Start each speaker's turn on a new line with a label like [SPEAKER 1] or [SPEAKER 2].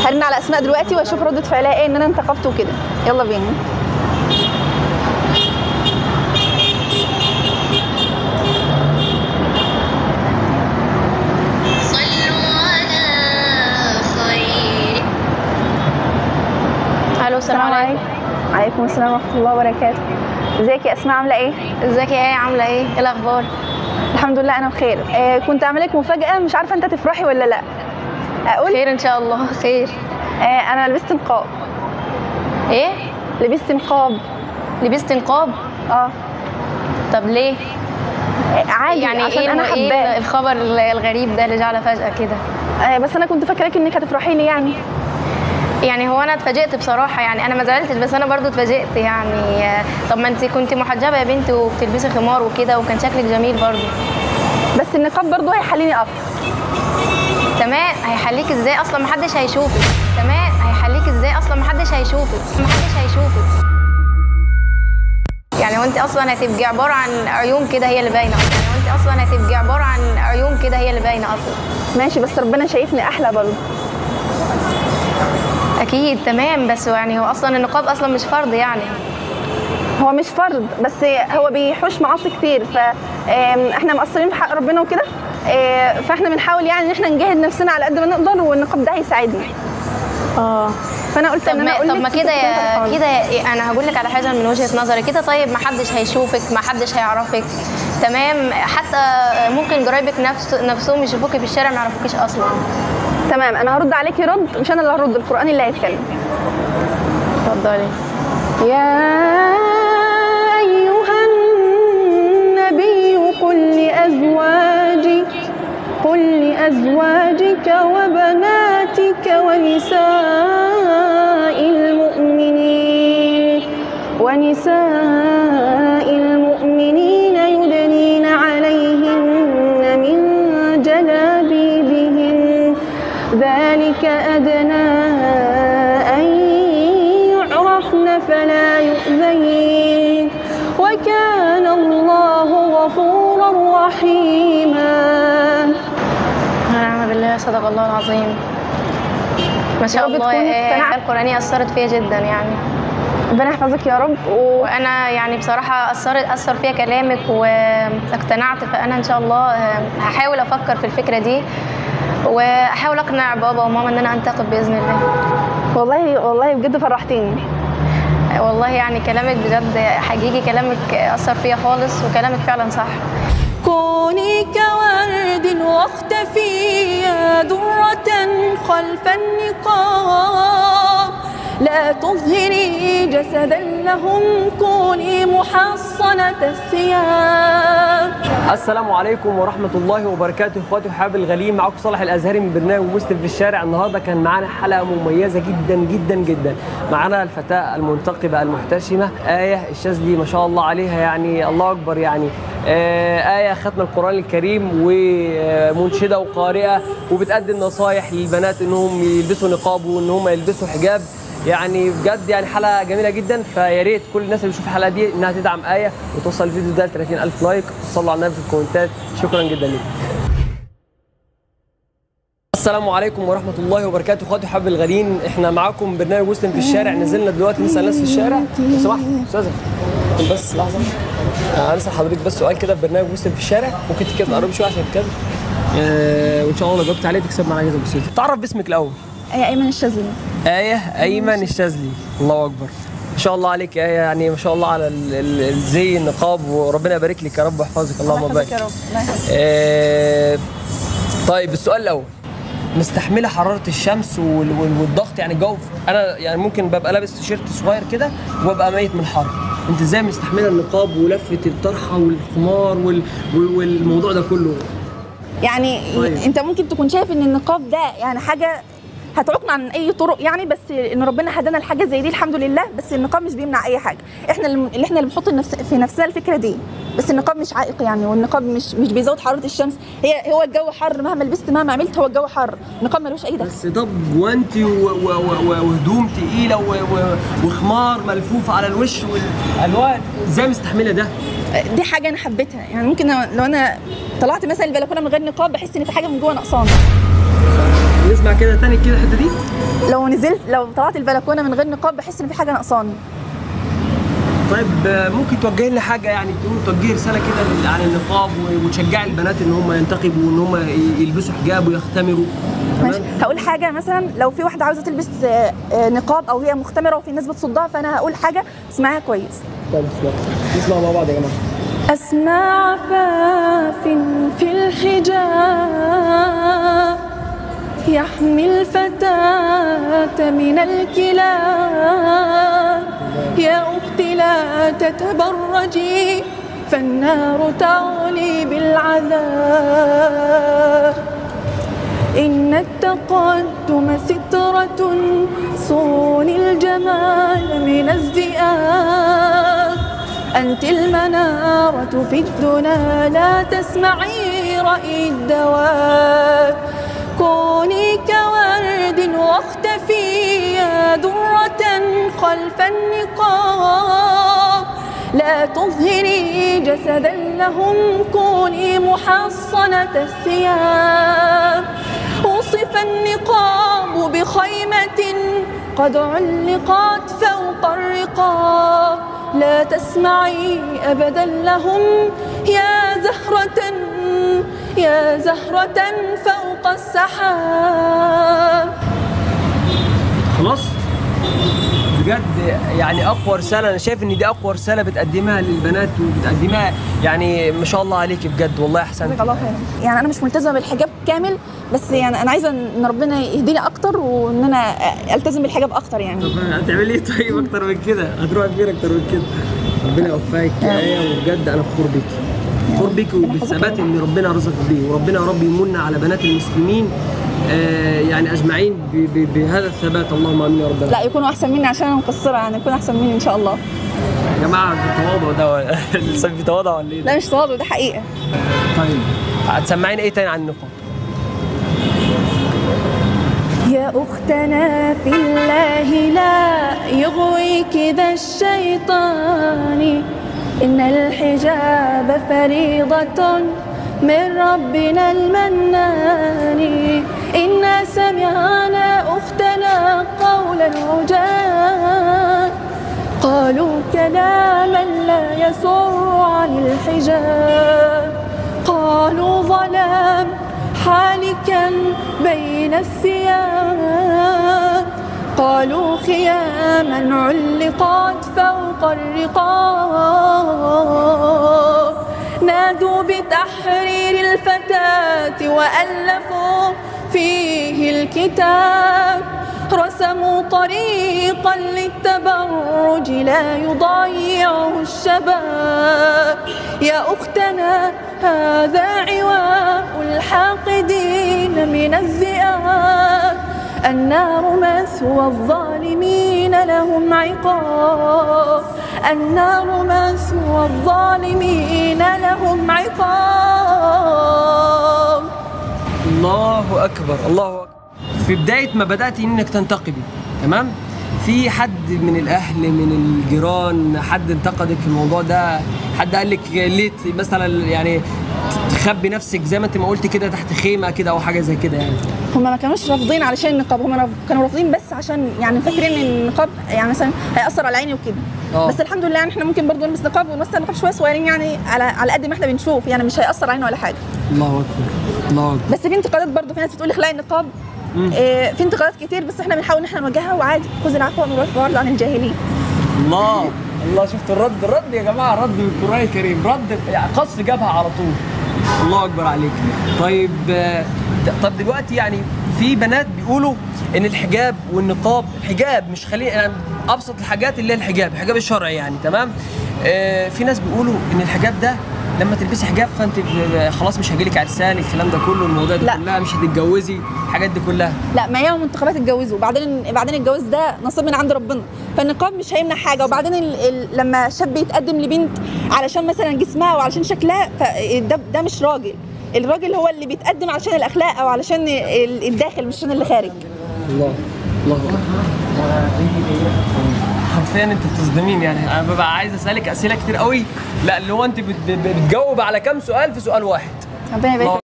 [SPEAKER 1] هرن على اسماء دلوقتي واشوف ردة فعلها ايه ان انا انتقبت وكده يلا بينا
[SPEAKER 2] صلوا على خير
[SPEAKER 3] الو السلام عليكم
[SPEAKER 1] عليكم السلام ورحمة الله وبركاته ازيك يا اسماء عاملة ايه؟
[SPEAKER 3] ازيك يا ايه عامله ايه ايه الاخبار
[SPEAKER 1] الحمد لله انا بخير آه كنت عامله لك مفاجأة مش عارفة انت تفرحي ولا لا اقول
[SPEAKER 3] خير ان شاء الله خير
[SPEAKER 1] آه انا لبست نقاب
[SPEAKER 3] ايه
[SPEAKER 1] لبست نقاب
[SPEAKER 3] لبست نقاب
[SPEAKER 1] اه
[SPEAKER 3] طب ليه
[SPEAKER 1] آه، عادي
[SPEAKER 3] يعني
[SPEAKER 1] عشان
[SPEAKER 3] ايه
[SPEAKER 1] انا
[SPEAKER 3] ايه
[SPEAKER 1] حباه
[SPEAKER 3] الخبر الغريب ده اللي جعله فجاه كده
[SPEAKER 1] آه بس انا كنت فاكراك انك هتفرحي لي يعني
[SPEAKER 3] يعني هو انا اتفاجئت بصراحه يعني انا ما زعلتش بس انا برضو اتفاجئت يعني آه، طب ما انت كنت محجبه يا بنتي وبتلبسي خمار وكده وكان شكلك جميل برضو
[SPEAKER 1] بس النقاب برضو هيحليني اكتر
[SPEAKER 3] تمام هيحليك ازاي اصلا محدش هيشوفك تمام هيحليك ازاي اصلا محدش هيشوفك محدش هيشوفك يعني وانت اصلا هتبقي عباره عن عيون كده هي اللي باينه اصلا يعني وانت اصلا هتبقي عباره عن عيون كده هي اللي باينه اصلا
[SPEAKER 1] ماشي بس ربنا شايفني احلى برضو
[SPEAKER 3] اكيد تمام بس يعني هو اصلا النقاب اصلا مش فرض يعني
[SPEAKER 1] هو مش فرض بس هو بيحوش معاصي كتير فاحنا مقصرين في حق ربنا وكده آه، فاحنا بنحاول يعني ان احنا نجاهد نفسنا على قد ما نقدر والنقاب ده هيساعدنا اه فانا قلت
[SPEAKER 3] طب
[SPEAKER 1] ان انا
[SPEAKER 3] ما
[SPEAKER 1] اقول
[SPEAKER 3] طب
[SPEAKER 1] لك
[SPEAKER 3] ما
[SPEAKER 1] كنت
[SPEAKER 3] كده
[SPEAKER 1] كويسة
[SPEAKER 3] يا
[SPEAKER 1] خالص.
[SPEAKER 3] كده يا- انا هقول لك على حاجه من وجهه نظري كده طيب ما حدش هيشوفك ما حدش هيعرفك تمام حتى ممكن قرايبك نفس نفسهم يشوفوكي في الشارع ما يعرفوكيش اصلا
[SPEAKER 1] تمام انا هرد عليكي رد مش انا اللي هرد القران اللي هيتكلم
[SPEAKER 3] اتفضلي
[SPEAKER 1] يا أيها النبي قل لأزواجك قل لأزواجك وبناتك ونساء المؤمنين ونساء المؤمنين يدنين عليهن من جلابيبهن ذلك أدنى أن يعرفن فلا يؤذين وكان الله غفورا رحيما
[SPEAKER 3] ونعم بالله صدق الله العظيم ما شاء
[SPEAKER 1] يا رب
[SPEAKER 3] الله
[SPEAKER 1] تكوني
[SPEAKER 3] ايه
[SPEAKER 1] اقتنعت.
[SPEAKER 3] الآية القرآنية أثرت فيا جدا يعني
[SPEAKER 1] ربنا يحفظك يا رب و...
[SPEAKER 3] وأنا يعني بصراحة أثرت أثر فيا كلامك واقتنعت فأنا إن شاء الله هحاول أفكر في الفكرة دي وأحاول أقنع بابا وماما إن أنا أنتقب بإذن الله
[SPEAKER 1] والله والله بجد فرحتيني
[SPEAKER 3] والله يعني كلامك بجد حقيقي كلامك أثر فيا خالص وكلامك فعلا صح
[SPEAKER 4] كوني كورد واختفي يا درة خلف النقاب لا تظهري جسدا لهم كوني محصنة الثياب
[SPEAKER 5] السلام عليكم ورحمة الله وبركاته اخواتي وحبايب الغاليين معاكم صالح الازهري من برنامج مسلم في الشارع النهارده كان معانا حلقة مميزة جدا جدا جدا معانا الفتاة المنتقبة المحتشمة آية الشاذلي ما شاء الله عليها يعني الله اكبر يعني آه آية ختم القرآن الكريم ومنشدة وقارئة وبتقدم نصايح للبنات انهم يلبسوا نقاب وان هم يلبسوا حجاب يعني بجد يعني حلقه جميله جدا فيا ريت كل الناس اللي بتشوف الحلقه دي انها تدعم ايه وتوصل الفيديو ده ل 30000 لايك وتصلوا على النبي في الكومنتات شكرا جدا لكم السلام عليكم ورحمة الله وبركاته اخواتي وحبايب الغاليين احنا معاكم برنامج مسلم في الشارع نزلنا دلوقتي نسأل ناس في الشارع لو سمحت استاذة بس لحظة آه، هنسأل حضرتك بس سؤال كده في برنامج مسلم في الشارع ممكن كده تقرب شوية عشان كده آه وان شاء الله لو جاوبت عليه تكسب معانا جايزة بسيطة تعرف باسمك الأول
[SPEAKER 1] يا ايمن الشاذلي
[SPEAKER 5] آية أيمن الشاذلي الله أكبر ما شاء الله عليك يا آية يعني ما شاء الله على ال- ال- الزي النقاب وربنا يبارك لك يا رب ويحفظك اللهم بارك
[SPEAKER 1] يا رب الله يحفظك
[SPEAKER 5] آه، طيب السؤال الاول مستحمله حراره الشمس وال- وال- والضغط يعني الجو انا يعني ممكن ببقى لابس تيشيرت صغير كده وببقى ميت من الحر انت ازاي مستحمله النقاب ولفه الطرحه والخمار وال... وال- والموضوع ده كله
[SPEAKER 1] يعني
[SPEAKER 5] طيب.
[SPEAKER 1] انت ممكن تكون شايف ان النقاب ده يعني حاجه هتعوقنا عن اي طرق يعني بس ان ربنا هدانا لحاجه زي دي الحمد لله بس النقاب مش بيمنع اي حاجه احنا اللي اللي احنا اللي بنحط النفس في نفسنا الفكره دي بس النقاب مش عائق يعني والنقاب مش مش بيزود حراره الشمس هي هو الجو حر مهما لبست مهما عملت هو الجو حر النقاب ملوش اي دخل
[SPEAKER 5] بس طب جوانتي و- و- و- و- وهدوم تقيله و- و- وخمار ملفوف على الوش والالوان ازاي مستحمله ده
[SPEAKER 1] دي حاجه انا حبيتها يعني ممكن لو انا طلعت مثلا البلكونه من غير نقاب بحس ان في حاجه من جوه نقصانه
[SPEAKER 5] اسمع كده تاني كده الحته دي
[SPEAKER 1] لو نزلت لو طلعت البلكونه من غير نقاب بحس ان في حاجه ناقصاني
[SPEAKER 5] طيب آه، ممكن توجهي لنا حاجه يعني تقول توجهي رساله كده عن النقاب و- وتشجعي البنات ان هم ينتقبوا وان هم ي- يلبسوا حجاب ويختمروا
[SPEAKER 1] ماشي هقول حاجه مثلا لو في واحده عاوزه تلبس آه، آه، نقاب او هي مختمره وفي ناس بتصدها فانا هقول حاجه اسمعها كويس
[SPEAKER 5] طيب اسمع نسمع مع بعض يا جماعه
[SPEAKER 4] أسمع عفاف في الحجاب يحمي الفتاة من الكلاب يا أختي لا تتبرجي فالنار تعلي بالعذاب إن التقدم سترة صون الجمال من الذئاب أنت المنارة في الدنا لا تسمعي رأي الدواب كوني كورد واختفي يا درة خلف النقاب لا تظهري جسدا لهم كوني محصنة الثياب وصف النقاب بخيمة قد علقت فوق الرقاب لا تسمعي أبدا لهم يا زهرة يا زهرة فوق السحاب
[SPEAKER 5] خلاص بجد يعني اقوى رساله انا شايف ان دي اقوى رساله بتقدمها للبنات وبتقدمها يعني ما شاء الله عليكي بجد والله احسنت
[SPEAKER 1] الله خير يعني انا مش ملتزمه بالحجاب كامل بس يعني انا عايزه ان ربنا يهديني اكتر وان انا التزم بالحجاب اكتر يعني
[SPEAKER 5] طب هتعملي ايه طيب اكتر من كده هتروحي فين اكتر من كده ربنا يوفقك يا ايه وبجد انا فخور بيكي فخور بيكي وبالثبات اللي ربنا رزقك بيه وربنا يا رب يمن على بنات المسلمين آه يعني اجمعين ب- ب- بهذا الثبات اللهم امين يا رب العالمين.
[SPEAKER 1] لا يكونوا احسن مني عشان انا مقصره يعني يكونوا احسن مني ان شاء الله
[SPEAKER 5] يا جماعه ده تواضع ده لسه في تواضع ولا ايه ده؟
[SPEAKER 1] لا مش تواضع ده حقيقه
[SPEAKER 5] طيب هتسمعينا ايه تاني عن النقاب؟
[SPEAKER 4] يا أختنا في الله لا يغويك ذا الشيطان إن الحجاب فريضة من ربنا المنان إنا سمعنا أختنا قولا عجاب قالوا كلاما لا يسر عن الحجاب قالوا ظلام حالكا بين الثياب قالوا خياما علقت فوق الرقاب نادوا بتحرير الفتاة وألفوا فيه الكتاب رسموا طريقا للتبرج لا يضيعه الشباب يا أختنا هذا عواء الحاقدين من الذئاب النار مثوى الظالمين لهم عقاب النار مثوى الظالمين لهم عقاب
[SPEAKER 5] الله اكبر الله اكبر في بدايه ما بدات انك تنتقبي تمام في حد من الاهل من الجيران حد انتقدك في الموضوع ده حد قال لك ليه ت- مثلا يعني تخبي نفسك زي ما انت ما قلتي كده تحت خيمه كده او حاجه زي كده يعني
[SPEAKER 1] هم ما كانوش رافضين علشان النقاب هم رف- كانوا رافضين بس عشان يعني فاكرين ان النقاب يعني مثلا هيأثر على عيني وكده
[SPEAKER 5] آه.
[SPEAKER 1] بس الحمد لله يعني احنا ممكن برضه نلبس نقاب ونمثل نقاب شويه صغيرين يعني على على قد ما احنا بنشوف يعني مش هيأثر علينا ولا حاجه
[SPEAKER 5] الله اكبر الله اكبر
[SPEAKER 1] بس في انتقادات برضه في ناس بتقول اخلعي النقاب إيه في انتقادات كتير بس احنا بنحاول ان احنا نواجهها وعادي خذ العفو والرد عن الجاهلين
[SPEAKER 5] الله الله شفت الرد الرد يا جماعه رد من القران الكريم رد يعني قصف جبهه على طول الله اكبر عليك طيب آه، د- طب دلوقتي يعني في بنات بيقولوا ان الحجاب والنقاب الحجاب مش خلينا يعني ابسط الحاجات اللي هي الحجاب الحجاب الشرعي يعني تمام آه، في ناس بيقولوا ان الحجاب ده لما تلبسي حجاب فانت ب- خلاص مش هيجيلك عرسان الكلام ده كله الموضوع ده
[SPEAKER 1] لا.
[SPEAKER 5] كلها مش هتتجوزي الحاجات دي كلها
[SPEAKER 1] لا ما ياما منتخبات اتجوزوا وبعدين بعدين الجواز ده نصيب من عند ربنا فالنقاب مش هيمنع حاجه وبعدين ال... ال... لما شاب يتقدم لبنت علشان مثلا جسمها وعلشان شكلها فده ده مش راجل الراجل هو اللي بيتقدم علشان الاخلاق او علشان ال- الداخل مش عشان اللي خارج
[SPEAKER 5] الله الله اكبر حرفيا انت بتصدمين يعني انا ببقى عايز اسالك اسئله كتير قوي لا اللي هو انت بت- بت- بتجاوب على كام سؤال في سؤال واحد
[SPEAKER 1] ربنا يبارك
[SPEAKER 5] الله